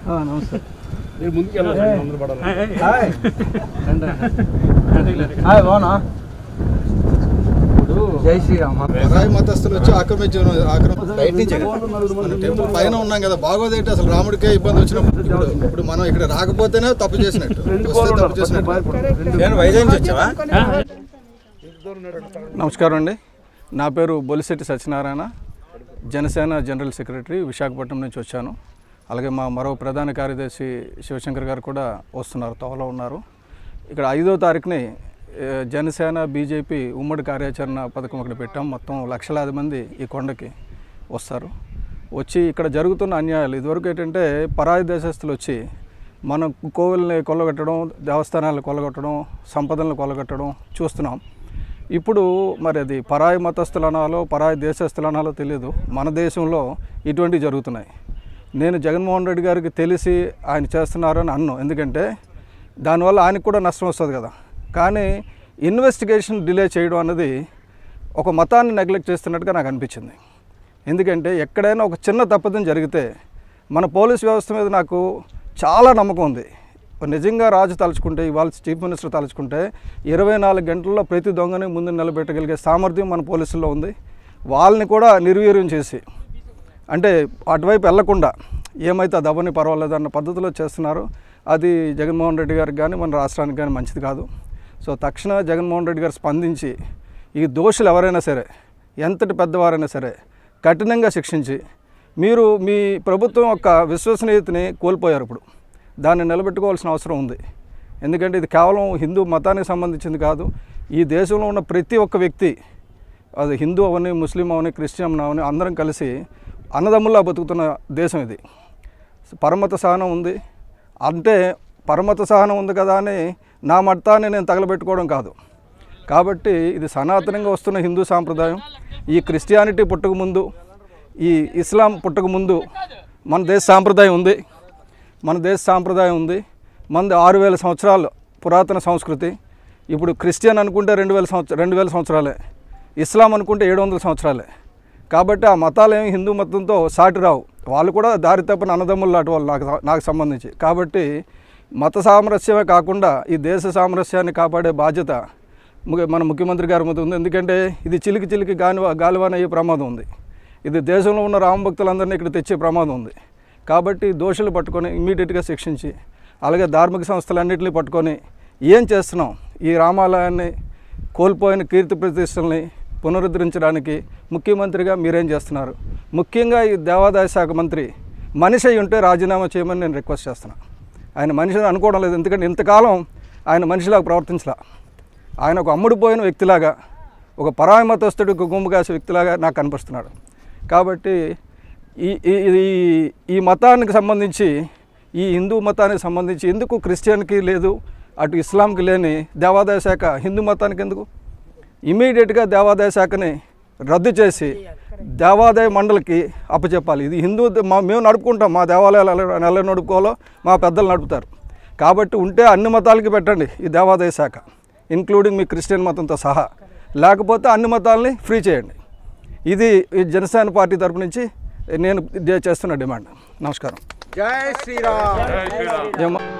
నమస్తే మీరు ముందుకు వెళ్ళాలి అందరూ పడాలి హాయ్ హాయ్ బాగున్నా ఇప్పుడు జై శ్రీరామ్ పరాయి మతస్థులు వచ్చి ఆక్రమించడం ఆక్రమ బయట నుంచి మన టెంపుల్ పైన ఉన్నాం కదా బాగోదేంటి అసలు రాముడికే ఇబ్బంది వచ్చినప్పుడు ఇప్పుడు ఇప్పుడు మనం ఇక్కడ రాకపోతేనే తప్పు చేసినట్టు వస్తే తప్పు చేసినట్టు నేను వైజాగ్ నుంచి వచ్చావా నమస్కారం అండి నా పేరు బొలిశెట్టి సత్యనారాయణ జనసేన జనరల్ సెక్రటరీ విశాఖపట్నం నుంచి వచ్చాను అలాగే మా మరో ప్రధాన కార్యదర్శి శివశంకర్ గారు కూడా వస్తున్నారు తోవలో ఉన్నారు ఇక్కడ ఐదో తారీఖుని ఏ, జనసేన బీజేపీ ఉమ్మడి కార్యాచరణ పథకం ఒకటి పెట్టాం మొత్తం లక్షలాది మంది ఈ కొండకి వస్తారు వచ్చి ఇక్కడ జరుగుతున్న అన్యాయాలు ఇదివరకు ఏంటంటే పరాయి దేశస్తులు వచ్చి మన కోవిల్ని కొల్లగొట్టడం దేవస్థానాలను కొల్లగొట్టడం సంపదలను కొల్లగొట్టడం చూస్తున్నాం ఇప్పుడు మరి అది పరాయి మతస్థులు అనాలో పరాయి దేశస్తులు అనాలో తెలియదు మన దేశంలో ఇటువంటివి జరుగుతున్నాయి నేను జగన్మోహన్ రెడ్డి గారికి తెలిసి ఆయన చేస్తున్నారని అన్నాను ఎందుకంటే దానివల్ల ఆయనకు కూడా నష్టం వస్తుంది కదా కానీ ఇన్వెస్టిగేషన్ డిలే చేయడం అన్నది ఒక మతాన్ని నెగ్లెక్ట్ చేస్తున్నట్టుగా నాకు అనిపించింది ఎందుకంటే ఎక్కడైనా ఒక చిన్న తప్పిదం జరిగితే మన పోలీస్ వ్యవస్థ మీద నాకు చాలా నమ్మకం ఉంది నిజంగా రాజు తలుచుకుంటే ఇవాళ చీఫ్ మినిస్టర్ తలుచుకుంటే ఇరవై నాలుగు గంటల్లో ప్రతి దొంగని ముందు నిలబెట్టగలిగే సామర్థ్యం మన పోలీసుల్లో ఉంది వాళ్ళని కూడా నిర్వీర్యం చేసి అంటే అటువైపు వెళ్లకుండా ఏమైతే అది అవ్వని పర్వాలేదు అన్న పద్ధతిలో చేస్తున్నారు అది జగన్మోహన్ రెడ్డి గారికి కానీ మన రాష్ట్రానికి కానీ మంచిది కాదు సో తక్షణ జగన్మోహన్ రెడ్డి గారు స్పందించి ఈ దోషులు ఎవరైనా సరే ఎంతటి పెద్దవారైనా సరే కఠినంగా శిక్షించి మీరు మీ ప్రభుత్వం యొక్క విశ్వసనీయతని కోల్పోయారు ఇప్పుడు దాన్ని నిలబెట్టుకోవాల్సిన అవసరం ఉంది ఎందుకంటే ఇది కేవలం హిందూ మతానికి సంబంధించింది కాదు ఈ దేశంలో ఉన్న ప్రతి ఒక్క వ్యక్తి అది హిందూ అవని ముస్లిం అవని క్రిస్టియన్ అవని అందరం కలిసి అన్నదమ్ముల్లా బతుకుతున్న దేశం ఇది పరమత సహనం ఉంది అంటే పరమత సహనం ఉంది కదా అని నా మతాన్ని నేను తగలబెట్టుకోవడం కాదు కాబట్టి ఇది సనాతనంగా వస్తున్న హిందూ సాంప్రదాయం ఈ క్రిస్టియానిటీ పుట్టక ముందు ఈ ఇస్లాం పుట్టక ముందు మన దేశ సాంప్రదాయం ఉంది మన దేశ సాంప్రదాయం ఉంది మనది ఆరు వేల సంవత్సరాలు పురాతన సంస్కృతి ఇప్పుడు క్రిస్టియన్ అనుకుంటే రెండు వేల సంవత్సరం రెండు వేల సంవత్సరాలే ఇస్లాం అనుకుంటే ఏడు వందల సంవత్సరాలే కాబట్టి ఆ మతాలు ఏమి హిందూ మతంతో సాటి రావు వాళ్ళు కూడా దారి తప్పని అన్నదమ్ములు లాంటి వాళ్ళు నాకు నాకు సంబంధించి కాబట్టి మత సామరస్యమే కాకుండా ఈ దేశ సామరస్యాన్ని కాపాడే బాధ్యత ము- మన ముఖ్యమంత్రి గారి మీద ఉంది ఎందుకంటే ఇది చిలికి చిలికి గాని గాలివాన అయ్యే ప్రమాదం ఉంది ఇది దేశంలో ఉన్న రామభక్తులందరినీ ఇక్కడ తెచ్చే ప్రమాదం ఉంది కాబట్టి దోషులు పట్టుకొని ఇమీడియట్గా శిక్షించి అలాగే ధార్మిక సంస్థలన్నింటినీ పట్టుకొని ఏం చేస్తున్నాం ఈ రామాలయాన్ని కోల్పోయిన కీర్తి ప్రతిష్టల్ని పునరుద్ధరించడానికి ముఖ్యమంత్రిగా మీరేం చేస్తున్నారు ముఖ్యంగా ఈ దేవాదాయ శాఖ మంత్రి మనిషి అయి ఉంటే రాజీనామా చేయమని నేను రిక్వెస్ట్ చేస్తున్నాను ఆయన మనిషిని అనుకోవడం లేదు ఎందుకంటే ఇంతకాలం ఆయన మనిషిలాగా ప్రవర్తించలా ఆయన ఒక అమ్ముడుపోయిన వ్యక్తిలాగా ఒక పరాయి మతస్థుడు ఒక గుమ్ము కాసే వ్యక్తిలాగా నాకు కనిపిస్తున్నాడు కాబట్టి ఈ ఈ- ఈ- ఈ మతానికి సంబంధించి ఈ హిందూ మతానికి సంబంధించి ఎందుకు క్రిస్టియన్కి లేదు అటు ఇస్లాంకి లేని దేవాదాయ శాఖ హిందూ మతానికి ఎందుకు ఇమీడియట్గా దేవాదాయ శాఖని రద్దు చేసి దేవాదాయ మండలికి అప్పచెప్పాలి ఇది హిందూ మా మేము నడుపుకుంటాం మా దేవాలయాలు ఎలా ఎలా నడుపుకోవాలో మా పెద్దలు నడుపుతారు కాబట్టి ఉంటే అన్ని మతాలకి పెట్టండి ఈ దేవాదాయ శాఖ ఇంక్లూడింగ్ మీ క్రిస్టియన్ మతంతో సహా లేకపోతే అన్ని మతాలని ఫ్రీ చేయండి ఇది ఈ జనసేన పార్టీ తరపు నుంచి నేను చేస్తున్న డిమాండ్ నమస్కారం జై శ్రీరామ్ జయ మా-